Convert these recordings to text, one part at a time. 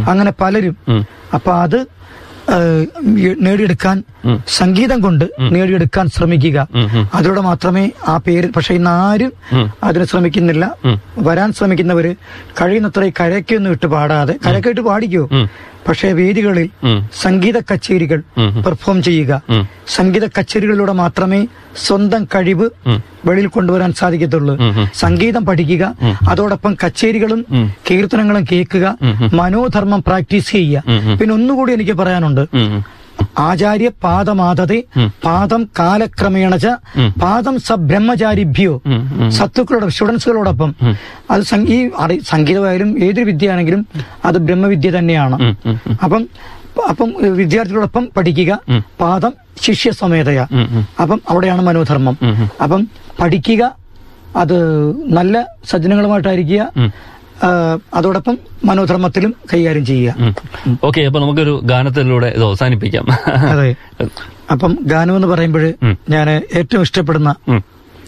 അങ്ങനെ പലരും ഉം. അപ്പൊ അത് ആ, നേടിയെടുക്കാൻ ഉം. സംഗീതം കൊണ്ട് നേടിയെടുക്കാൻ ശ്രമിക്കുക ഉം, ഉം. അതിലൂടെ മാത്രമേ ആ പേര് പക്ഷെ ഇന്ന് ആരും ഉം. അതിന് ശ്രമിക്കുന്നില്ല ഉം. വരാൻ ശ്രമിക്കുന്നവര് കഴിയുന്നത്ര ഈ കരയ്ക്കൊന്നും ഇട്ട് പാടാതെ കരയ്ക്ക് ഇട്ട് പാടിക്കോ ഉം. പക്ഷേ വേദികളിൽ ഉം. സംഗീത കച്ചേരികൾ ഉം. പെർഫോം ചെയ്യുക ഉം. സംഗീത കച്ചേരികളിലൂടെ മാത്രമേ സ്വന്തം കഴിവ് ഉം. വെളിയിൽ കൊണ്ടുവരാൻ സാധിക്കത്തുള്ളൂ ഉം, ഉം. സംഗീതം പഠിക്കുക അതോടൊപ്പം കച്ചേരികളും ഉം. കീർത്തനങ്ങളും കേൾക്കുക ഉം, ഉം. മനോധർമ്മം പ്രാക്ടീസ് ചെയ്യുക ഉം, ഉം. പിന്നെ ഒന്നുകൂടി എനിക്ക് പറയാനുണ്ട് ഉം, ഉം. ആചാര്യ പാദമാതതെ ഉം. പാദം കാലക്രമേണ ച ഉം. പാദം സ ബ്രഹ്മചാരിഭ്യോ ഉം, ഉം. സത്തുക്കളോട് സ്റ്റുഡൻസുകളോടൊപ്പം ഉം. അത് സം- ഈ അറി- സംഗീതമായാലും ഏതൊരു വിദ്യയാണെങ്കിലും അത് ബ്രഹ്മവിദ്യ തന്നെയാണ് ഉം, ഉം, ഉം. അപ്പം അപ്പം വിദ്യാർത്ഥികളോടൊപ്പം പഠിക്കുക ഉം. പാദം ശിഷ്യസമേതയ ഉം, ഉം. അപ്പം അവിടെയാണ് മനോധർമ്മം ഉം, ഉം. അപ്പം പഠിക്കുക അത് നല്ല സജ്ജനങ്ങളുമായിട്ടായിരിക്കുക ഉം. ആ, അതോടൊപ്പം മനോധർമ്മത്തിലും കൈകാര്യം ചെയ്യുക ഓക്കെ അപ്പൊ നമുക്കൊരു ഗാനത്തിലൂടെ ഇത് അവസാനിപ്പിക്കാം അതെ അപ്പം ഗാനം എന്ന് പറയുമ്പോൾ ഉം. ഞാൻ ഏറ്റവും ഇഷ്ടപ്പെടുന്ന ഉം.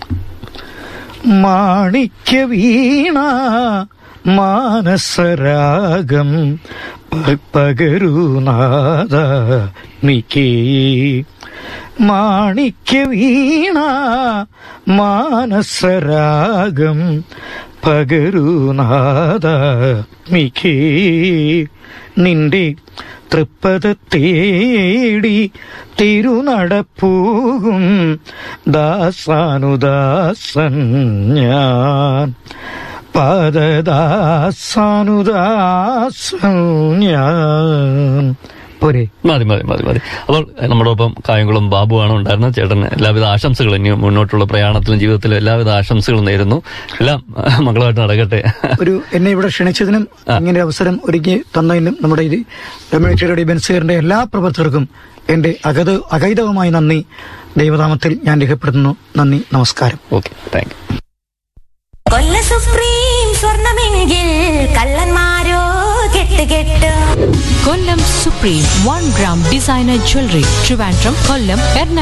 മാണിക്യ വീണ മാനസരാഗം പ- പകരുനാഥ മിക്കേ മാണിക്യ വീണ മാനസരാഗം പകരുനാഥ മിക്കേ നിന്റെ തൃപ്പത തേടി തിരുനടപ്പൂകും ദാസാനുദാസൻ ഞാൻ പാദദാസാനുദാസൻ ഞാൻ പോരെ മതി മതി മതി മതി അപ്പോൾ നമ്മോടൊപ്പം കായംകുളം ബാബുവാണ് ഉണ്ടായിരുന്നത് ചേട്ടന് എല്ലാവിധ ആശംസകളും ഇനി മുന്നോട്ടുള്ള പ്രയാണത്തിലും ജീവിതത്തിലും എല്ലാവിധ ആശംസകളും നേരുന്നു എല്ലാം മംഗളമായിട്ട് നടക്കട്ടെ ഒരു എന്നെ ഇവിടെ ക്ഷണിച്ചതിനും ഇങ്ങനെ അവസരം ഒരുക്കി തന്നതിനും നമ്മുടെ ഇത് ഡൊമിനിക് ബെൻസേറിന്റെ എല്ലാ പ്രവർത്തകർക്കും എന്റെ അഗത അകൈതവമായ നന്ദി ദൈവനാമത്തിൽ ഞാൻ രേഖപ്പെടുത്തുന്നു നന്ദി നമസ്കാരം ഓക്കെ താങ്ക് യു കൊല്ല സുപ്രീം സ്വർണമെങ്കിൽ കള്ളന്മാരോ കെട്ട് കെട്ട് Kollam supreme one gram designer jewellery Trivandrum Kollam Ernakulam